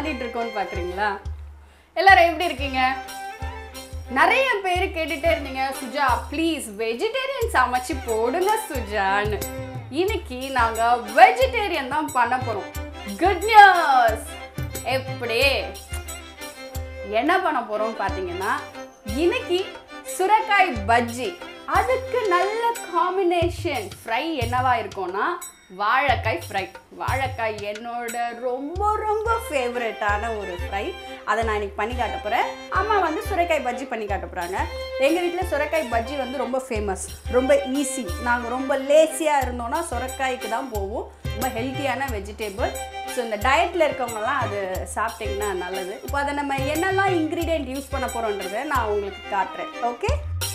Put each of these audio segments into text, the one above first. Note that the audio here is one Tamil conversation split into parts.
மாத்திட்டு இருக்கோம்னு பாக்குறீங்களா எல்லாரும் எப்படி இருக்கீங்க நிறைய பேர் கேட்டுட்டே இருந்தீங்க சுஜா ப்ளீஸ் வெஜிடேரியன் சமைச்சு போடுங்க சுஜான்னு இன்னைக்கு நாங்க வெஜிடேரியன் தான் பண்ண போறோம் குட் நியூஸ் எப்படி என்ன பண்ண போறோம் பாத்தீங்கன்னா இன்னைக்கு சுரக்காய் பஜ்ஜி அதுக்கு நல்ல காம்பினேஷன் ஃப்ரை என்னவா இருக்கும்னா வாழைக்காய் ஃப்ரை வாழைக்காய் என்னோட ரொம்ப ரொம்ப ஃபேவரட்டான ஒரு ஃப்ரை அதை நான் இன்னைக்கு பண்ணி காட்ட போகிறேன் அம்மா வந்து சுரைக்காய் பஜ்ஜி பண்ணி காட்ட போகிறாங்க எங்கள் வீட்டில் சுரைக்காய் பஜ்ஜி வந்து ரொம்ப ஃபேமஸ் ரொம்ப ஈஸி நாங்கள் ரொம்ப லேசியாக இருந்தோம்னா சுரைக்காய்க்கு தான் போவோம் ரொம்ப ஹெல்த்தியான வெஜிடேபிள் ஸோ இந்த டயட்டில் இருக்கவங்கலாம் அது சாப்பிட்டிங்கன்னா நல்லது இப்போ அதை நம்ம என்னெல்லாம் இன்க்ரீடியன்ட் யூஸ் பண்ண போகிறோன்றதை நான் உங்களுக்கு காட்டுறேன் ஓகே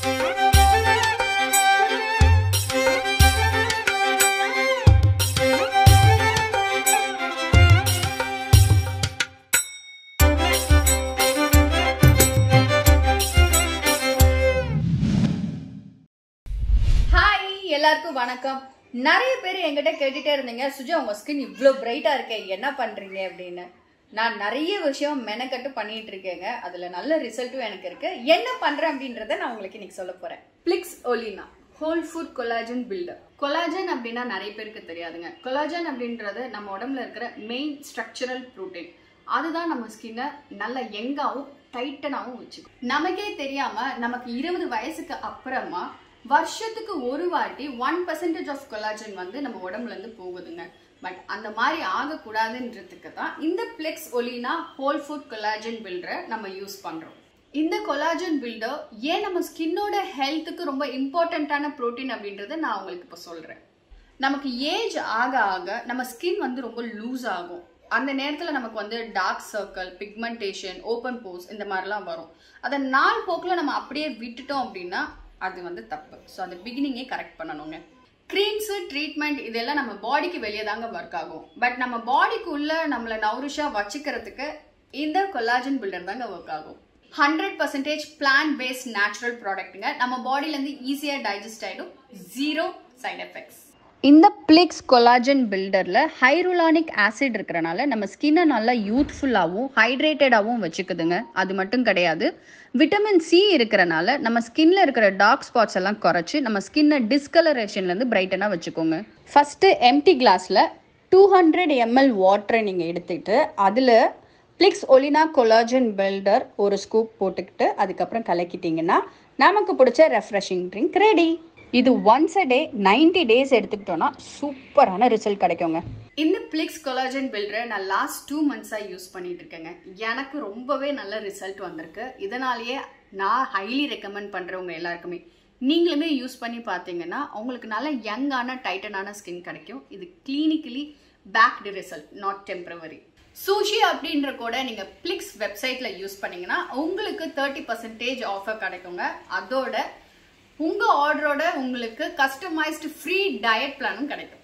ஹாய் எல்லாருக்கும் வணக்கம் நிறைய பேர் என்கிட்ட கேட்டுட்டே இருந்தீங்க சுஜா உங்க ஸ்கின் இவ்வளோ பிரைட்டா இருக்கே என்ன பண்றீங்க அப்படின்னு நான் நிறைய விஷயம் மெனக்கட்டு பண்ணிட்டு இருக்கேங்க அதுல நல்ல ரிசல்ட்டும் எனக்கு இருக்கு என்ன பண்றேன் அப்படின்றத நான் உங்களுக்கு இன்னைக்கு சொல்ல போறேன் Plix Olena whole food collagen builder collagen அப்படின்னா நிறைய பேருக்கு தெரியாதுங்க கொலாஜன் அப்படின்றது நம்ம உடம்புல இருக்கிற மெயின் ஸ்ட்ரக்சரல் ப்ரோட்டீன் அதுதான் நம்ம ஸ்கின்னை நல்ல யங்காவும் டைட்டனாகவும் வச்சுக்கும் நமக்கே தெரியாம நமக்கு இருபது வயசுக்கு அப்புறமா வருஷத்துக்கு ஒரு வாட்டி ஒன் பர்சன்டேஜ் ஆஃப் கொலாஜன் வந்து நம்ம உடம்புல இருந்து போகுதுங்க பட் அந்த மாதிரி ஆகக்கூடாதுன்றதுக்கு தான் இந்த Plix Olena whole food collagen பில்டரை நம்ம யூஸ் பண்றோம் இந்த கொலாஜன் பில்டர் ஏன் நம்ம ஸ்கின்னோட ஹெல்த்துக்கு ரொம்ப இம்பார்ட்டண்ட்டான ப்ரோட்டீன் அப்படின்றத நான் உங்களுக்கு இப்போ சொல்றேன் நமக்கு ஏஜ் ஆக ஆக நம்ம ஸ்கின் வந்து ரொம்ப லூஸ் ஆகும் அந்த நேரத்தில் நமக்கு வந்து dark circle pigmentation open pores இந்த மாதிரிலாம் வரும் அதை நாள் போக்கில் நம்ம அப்படியே விட்டுட்டோம் அப்படின்னா அது வந்து தப்பு ஸோ அந்த பிகினிங்கே கரெக்ட் பண்ணணுங்க க்ரீம்ஸு ட்ரீட்மெண்ட் இதெல்லாம் நம்ம பாடிக்கு வெளியே தாங்க ஒர்க் ஆகும் பட் நம்ம பாடிக்குள்ள நம்மளை நவுரிஷாக வச்சுக்கிறதுக்கு இந்த கொலாஜன் பில்டர் தாங்க ஒர்க் ஆகும் hundred percentage plant based natural ப்ராடக்ட்டுங்க நம்ம பாடியிலேருந்து ஈஸியாக டைஜஸ்ட் ஆகிடும் ஜீரோ சைட் எஃபெக்ட்ஸ் இந்த பிளிக்ஸ் கொலாஜன் பில்டரில் ஹைருலானிக் ஆசிட் இருக்கிறனால நம்ம ஸ்கின்னை நல்லா யூத்ஃபுல்லாகவும் ஹைட்ரேட்டடாகவும் வச்சுக்குதுங்க அது மட்டும் கிடையாது விட்டமின் சி இருக்கிறனால நம்ம ஸ்கின்ல இருக்கிற டார்க் ஸ்பாட்ஸ் எல்லாம் குறைச்சி நம்ம ஸ்கின்னை டிஸ்கலரேஷன்லேருந்து பிரைட்டனாக வச்சுக்கோங்க ஃபஸ்ட்டு எம்டி கிளாஸில் டூ ஹண்ட்ரட் எம்எல் வாட்டரை நீங்கள் எடுத்துக்கிட்டு அதில் பிளிக்ஸ் ஒலினா கொலாஜன் பில்டர் ஒரு ஸ்கூப் போட்டுக்கிட்டு அதுக்கப்புறம் கலக்கிட்டிங்கன்னா நமக்கு பிடிச்ச ரெஃப்ரெஷிங் ட்ரிங்க் ரெடி இது once a day ninety days எடுத்துக்கிட்டோம்னா சூப்பரான ரிசல்ட் கிடைக்குங்க இந்த பிளிக்ஸ் கொலாஜன் பில்டரை நான் லாஸ்ட் டூ மந்த்ஸாக யூஸ் பண்ணிட்டு இருக்கேங்க எனக்கு ரொம்பவே நல்ல ரிசல்ட் வந்திருக்கு இதனாலேயே நான் ஹைலி ரெக்கமெண்ட் பண்ணுறவங்க எல்லாருக்குமே நீங்களுமே யூஸ் பண்ணி பார்த்தீங்கன்னா உங்களுக்கு நல்ல யங்கான டைட்டனான ஸ்கின் கிடைக்கும் இது clinically backed result not temporary சூஷி அப்படின்ற கூட நீங்கள் பிளிக்ஸ் வெப்சைட்டில் யூஸ் பண்ணீங்கன்னா உங்களுக்கு தேர்ட்டி பர்சன்டேஜ் ஆஃபர் கிடைக்குங்க அதோட உங்கள் ஆர்டரோட உங்களுக்கு கஸ்டமைஸ்டு ஃப்ரீ டயட் பிளானும் கிடைக்கும்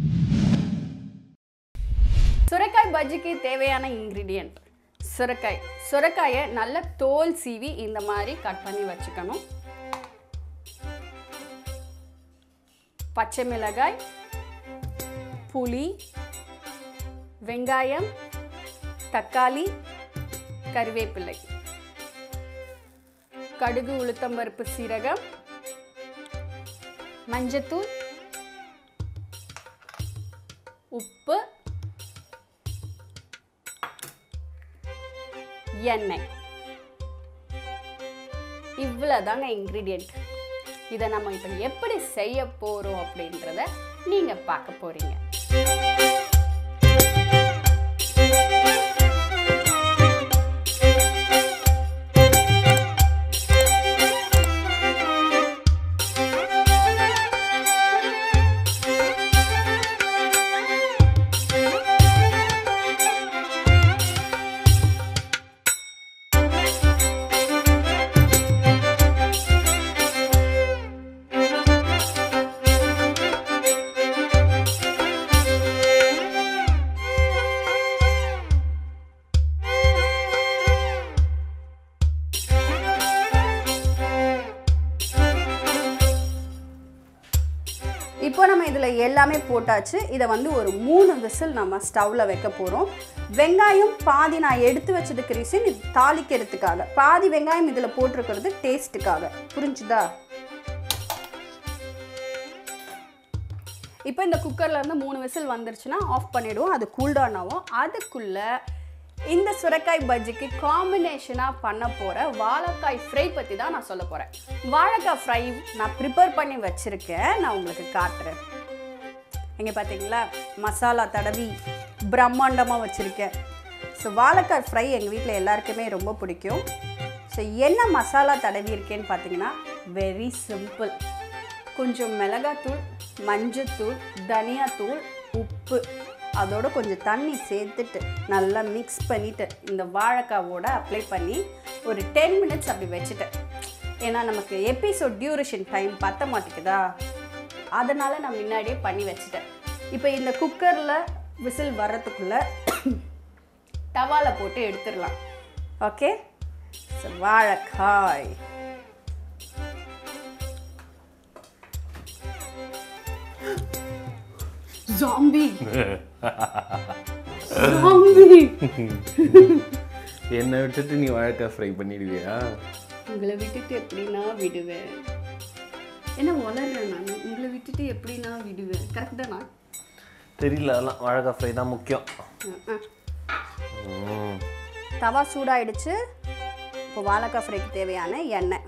சுரக்காய் பஜ்ஜிக்கு தேவையான இன்க்ரீடியன்ட் சுரக்காய் சுரக்காயை நல்ல தோல் சீவி இந்த மாதிரி கட் பண்ணி வச்சுக்கணும் பச்சை மிளகாய் புளி வெங்காயம் தக்காளி கருவேப்பிலை கடுகு உளுத்தம்பருப்பு சீரகம் மஞ்சத்தூள் உப்பு எண்ணெய் இவ்வளோதாங்க இன்க்ரீடியண்ட் இதை நம்ம இப்போ எப்படி செய்ய போகிறோம் அப்படின்றத நீங்கள் பார்க்க போகிறீங்க இப்போ நம்ம இதில் எல்லாமே போட்டாச்சு இதை வந்து ஒரு மூணு விசில் நம்ம ஸ்டவ்வில் வைக்க போகிறோம் வெங்காயம் பாதி நான் எடுத்து வச்சதுக்கு ரீசன் இது தாளிக்கிறதுக்காக பாதி வெங்காயம் இதில் போட்டிருக்கிறது டேஸ்ட்டுக்காக புரிஞ்சுதா இப்போ இந்த குக்கரில் இருந்து மூணு விசில் வந்துருச்சுன்னா ஆஃப் பண்ணிவிடுவோம் அது கூல்டவுன் ஆகும் அதுக்குள்ளே இந்த சுரைக்காய் பஜ்ஜிக்கு காம்பினேஷனாக பண்ண போகிற வாழைக்காய் ஃப்ரை பற்றி தான் நான் சொல்ல போகிறேன் வாழைக்காய் ஃப்ரை நான் ப்ரிப்பேர் பண்ணி வச்சுருக்கேன் நான் உங்களுக்கு காட்டுறேன் இங்கே பார்த்தீங்களா மசாலா தடவி பிரம்மாண்டமாக வச்சுருக்கேன் ஸோ வாழைக்காய் ஃப்ரை எங்கள் வீட்டில் எல்லாருக்குமே ரொம்ப பிடிக்கும் ஸோ என்ன மசாலா தடவி இருக்கேன்னு பார்த்தீங்கன்னா வெரி சிம்பிள் கொஞ்சம் மிளகாத்தூள் மஞ்சத்தூள் தனியாத்தூள் உப்பு அதோட கொஞ்சம் தண்ணி சேர்த்துட்டு நல்லா மிக்ஸ் பண்ணிவிட்டு இந்த வாழைக்காவோட அப்ளை பண்ணி ஒரு டென் மினிட்ஸ் அப்படி வச்சுட்டேன் ஏன்னா நமக்கு எபிசோட் டியூரேஷன் டைம் பத்த மாட்டேங்குதா அதனால் நான் முன்னாடியே பண்ணி வச்சுட்டேன் இப்போ இந்த குக்கரில் விசில் வர்றதுக்குள்ளே டவால போட்டு எடுத்துடலாம் ஓகே ஸோ வாழைக்காய் ஜாம்பி ஜாம்பி என்னை விட்டுட்டு நீ வாழைக்காய் ஃப்ரை பண்ணிடுவியா உங்களை விட்டுட்டு எப்படி நான் விடுவேன் என்ன வளர்றேன் நான் உங்களை விட்டுட்டு எப்படி நான் விடுவேன் கரெக்ட் தானா தெரியல அதெல்லாம் வாழைக்காய் ஃப்ரை தான் முக்கியம் ம். தவா சூடாயிடுச்சு இப்போ வாழைக்காய் ஃப்ரைக்கு தேவையான எண்ணெய்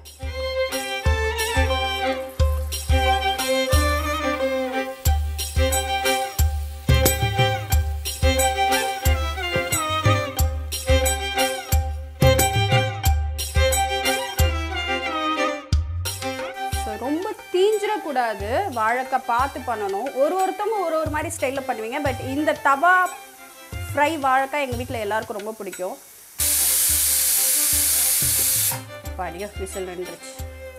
So, ரொம்ப தீஞ்சிடக்கூடாது வாழைக்காய் பார்த்து பண்ணணும் ஒரு ஒருத்தவங்க ஒரு ஒரு மாதிரி ஸ்டைலில் பண்ணுவீங்க பட் இந்த தவா ஃப்ரை வாழைக்காய் எங்கள் வீட்டில் எல்லாருக்கும் ரொம்ப பிடிக்கும் பாடியோ விசில் நின்றுச்சு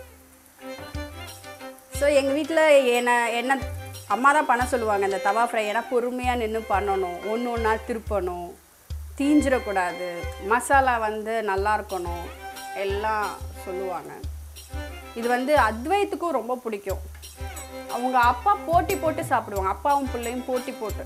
ஸோ எங்கள் வீட்டில் என்ன என்ன அம்மா தான் பண்ண சொல்லுவாங்க இந்த தவா ஃப்ரை ஏன்னா பொறுமையாக நின்று பண்ணணும் ஒன்று ஒன்றா திருப்பணும் தீஞ்சிடக்கூடாது மசாலா வந்து நல்லா இருக்கணும் எல்லாம் சொல்லுவாங்க இது வந்து அத்வைத்துக்கும் ரொம்ப பிடிக்கும் அவங்க அப்பா போட்டி போட்டு சாப்பிடுவாங்க அப்பாவும் பிள்ளையும் போட்டி போட்டு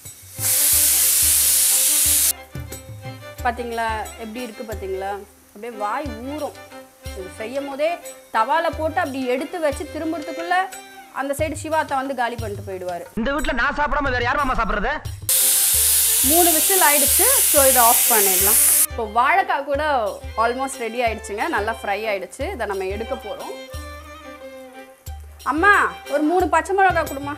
பார்த்தீங்களா எப்படி இருக்கு பார்த்தீங்களா அப்படியே வாய் ஊறும் இது செய்யும் போதே தவால போட்டு அப்படி எடுத்து வச்சு திரும்புறதுக்குள்ள அந்த சைடு சிவாத்தா வந்து காலி பண்ணிட்டு போயிடுவாரு இந்த வீட்ல நான் சாப்பிடாம வேற யார் மாமா சாப்பிடுறது மூணு விசில் ஆயிடுச்சு ஸோ இதை ஆஃப் பண்ணிடலாம் இப்போ வாழைக்காய் கூட ஆல்மோஸ்ட் ரெடி ஆயிடுச்சுங்க நல்லா ஃப்ரை ஆயிடுச்சு இதை நம்ம எடுக்க போகிறோம் அம்மா ஒரு மூணு பச்சை மிளகாய் கொடுமா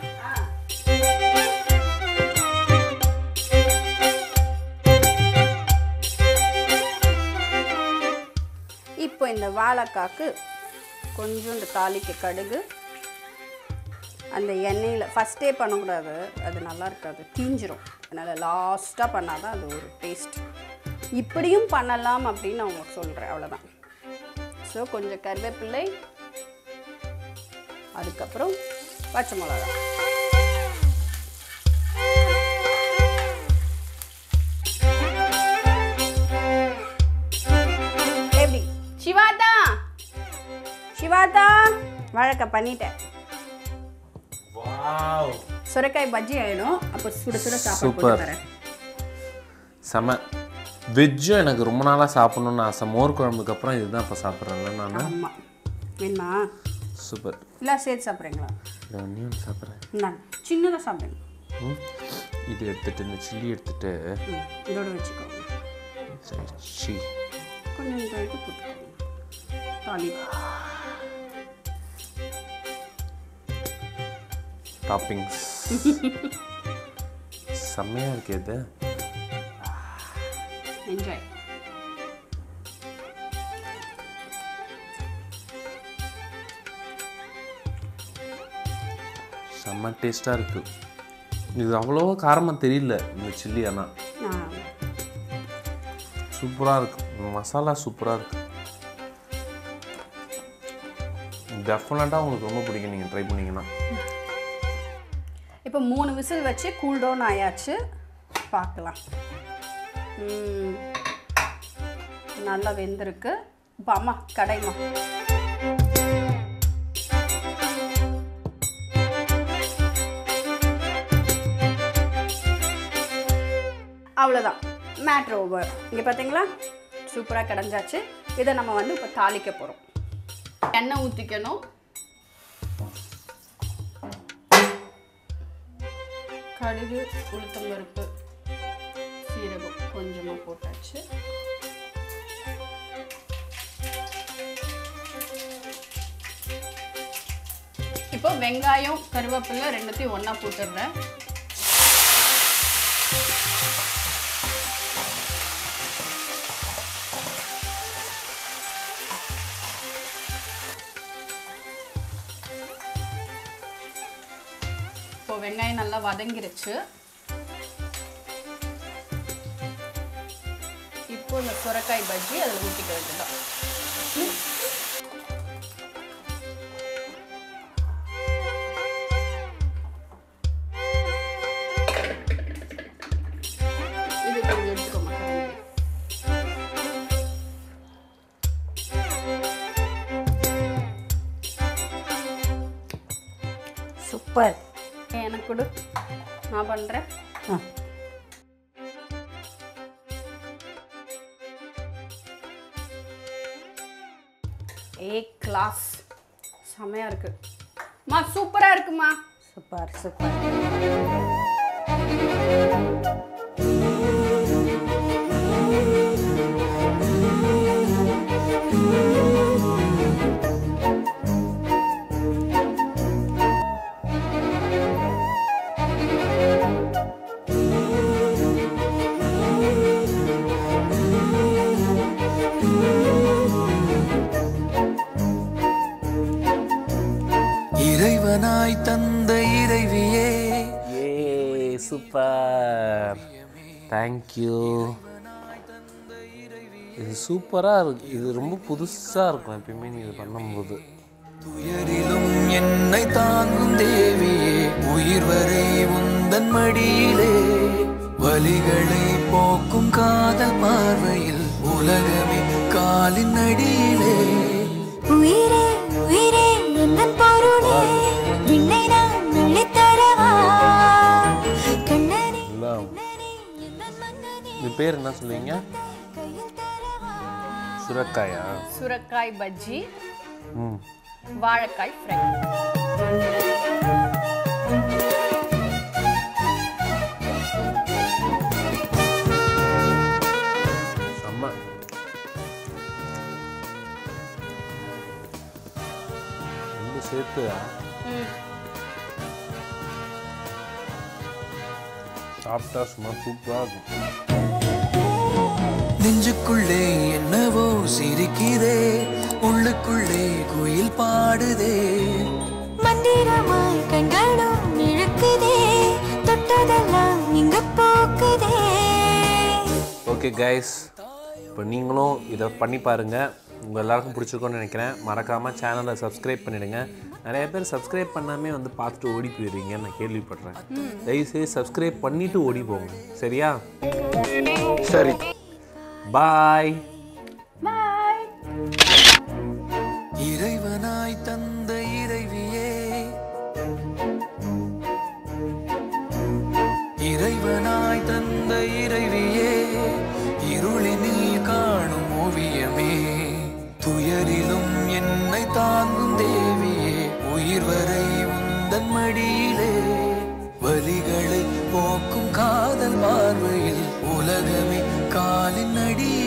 இப்போ இந்த வாழைக்காக்கு கொஞ்சோண்டு தாளிக்க கடுகு அந்த எண்ணெயில் ஃபஸ்ட்டே பண்ணக்கூடாது அது நல்லா இருக்காது தீஞ்சிரும் அதனால் லாஸ்ட்டாக பண்ணால் தான் அது ஒரு டேஸ்ட் இப்படியும் பண்ணலாம் அப்படின்னு நான் உங்களுக்கு சொல்கிறேன் அவ்வளோதான் ஸோ கொஞ்சம் கருவேப்பிள்ளை அதுக்கப்புறம் பச்சை மிளகா எப்படி சிவாதா சிவாதா வாழைக்காய் பண்ணிட்டேன் வாவ் சுரைக்காய் பஜ்ஜி ஆயிடும் அப்போ சுட சுட சாப்பாடு போட்டு சூப்பர் தரேன் செம வெஜ்ஜும் எனக்கு ரொம்ப நாளாக சாப்பிடணும்னு ஆசை மோர் குழம்புக்கு அப்புறம் இதுதான் இப்போ சாப்பிட்றேன்ல நான் ஆமாம் வேணுமா சூப்பர் இல்லை சேர்த்து சாப்பிட்றீங்களா இதை ஒன்றையும் சாப்பிட்றேன் இந்தாங்க சின்னதாக சாப்பிடுங்க ம். இது எடுத்துட்டு இந்த சில்லி எடுத்துட்டு ம் இதோட வச்சுக்கோங்க சி கொஞ்சம் இந்த இது போட்டுக்கோங்க தாலி டாப்பிங்ஸ் செம்மையாக இருக்கு இது என்ஜாய் செம்ம டேஸ்ட்டாக இருக்கு இது அவ்வளோ காரமாக தெரியல இந்த சில்லி ஆனால் ஆ சூப்பராக இருக்கு மசாலா சூப்பராக இருக்கு டெஃபினட்டாக உங்களுக்கு ரொம்ப பிடிக்கும் நீங்கள் ட்ரை பண்ணீங்கன்னா இப்போ மூணு விசில் வச்சு கூல் டவுன் ஆயாச்சு பார்க்கலாம் ம், நல்லா வெந்திருக்கு இப்போ அம்மா கடைமா அவ்வளோதான் மேட்ரு ஓவர் இங்கே பார்த்தீங்களா சூப்பராக கிடஞ்சாச்சு இதை நம்ம வந்து இப்போ தாளிக்க போகிறோம் எண்ணெய் ஊற்றிக்கணும் கடுகு உளுத்தம் பருப்பு சீரகம் கொஞ்சமாக போட்டாச்சு இப்போ வெங்காயம் கருவேப்பிலை ரெண்டுத்தையும் ஒன்றா போட்டுடுறேன் இப்போ வெங்காயம் நல்லா வதங்கிருச்சு இப்போ இந்த சுரக்காய் பஜ்ஜி அதில் ஊற்றிக்க வேண்டியதான் இது கொஞ்சம் எடுத்துக்கோமா கரண்டி. சூப்பர் எனக்கு கொடு நான் பண்ணுறேன் ஆ ஏ கிளாஸ் செமையாக இருக்கு மா சூப்பராக இருக்குமா சூப்பர் சூப்பர் இறைவனாய் தந்த இறைவியே ஏ சூப்பர் தேங்க்யூ இது சூப்பராக இருக்கு இது ரொம்ப புதுசாக இருக்கும் எப்பயுமே நீ இது பண்ணும்போது துயரிலும் என்னை தாங்கும் தேவியே உயிர் வரை உந்தன் மடியிலே வலிகளை போக்கும் காதல் பார்வையில் உலகமே காலின் அடியிலே உயிரே உயிரே எந்தன் பொருளே விண்ணை நான் அள்ளித்தரவா கண்ணனே எல்லாம் எந்தன் மன்னனே இது பேர் என்ன சொல்லுவீங்க கையில் தரவா சுரக்காயா சுரக்காய் பஜ்ஜி ம் வாழைக்காய் ஃப்ரை செம்ம ரெண்டு சேர்த்து சாப்பிட்டா சும்மா சூப்பராக இருக்கும் நெஞ்சுக்குள்ளே என்னவோ சிரிக்குதே உள்ளுக்குள்ளே குயில் பாடுதே மந்திரமாய் கண்களும் இழுக்குதே தொட்டதெல்லாம் இங்க போக்குதே ஓகே கைஸ் இப்போ நீங்களும் இதை பண்ணி பாருங்கள் உங்கள் எல்லாருக்கும் பிடிச்சிருக்கோன்னு நினைக்கிறேன் மறக்காமல் சேனலை சப்ஸ்கிரைப் பண்ணிடுங்க நிறைய பேர் சப்ஸ்கிரைப் பண்ணாமே வந்து பார்த்துட்டு ஓடி போயிடுவீங்கன்னு நான் கேள்விப்படுறேன் தயவுசெய்து சப்ஸ்கிரைப் பண்ணிவிட்டு ஓடி போங்க சரியா சரி பாய் இறைவனாய் தந்த இறைவியே இறைவனாய் தந்த இறைவியே இருளினில் காணும் ஓவியமே துயரிலும் என்னை தாங்கும் தேவியே உயிர் வரை உந்தன் மடியிலே வலிகளை போக்கும் காதல் பார்வையில் உலகமே காலின் அடியே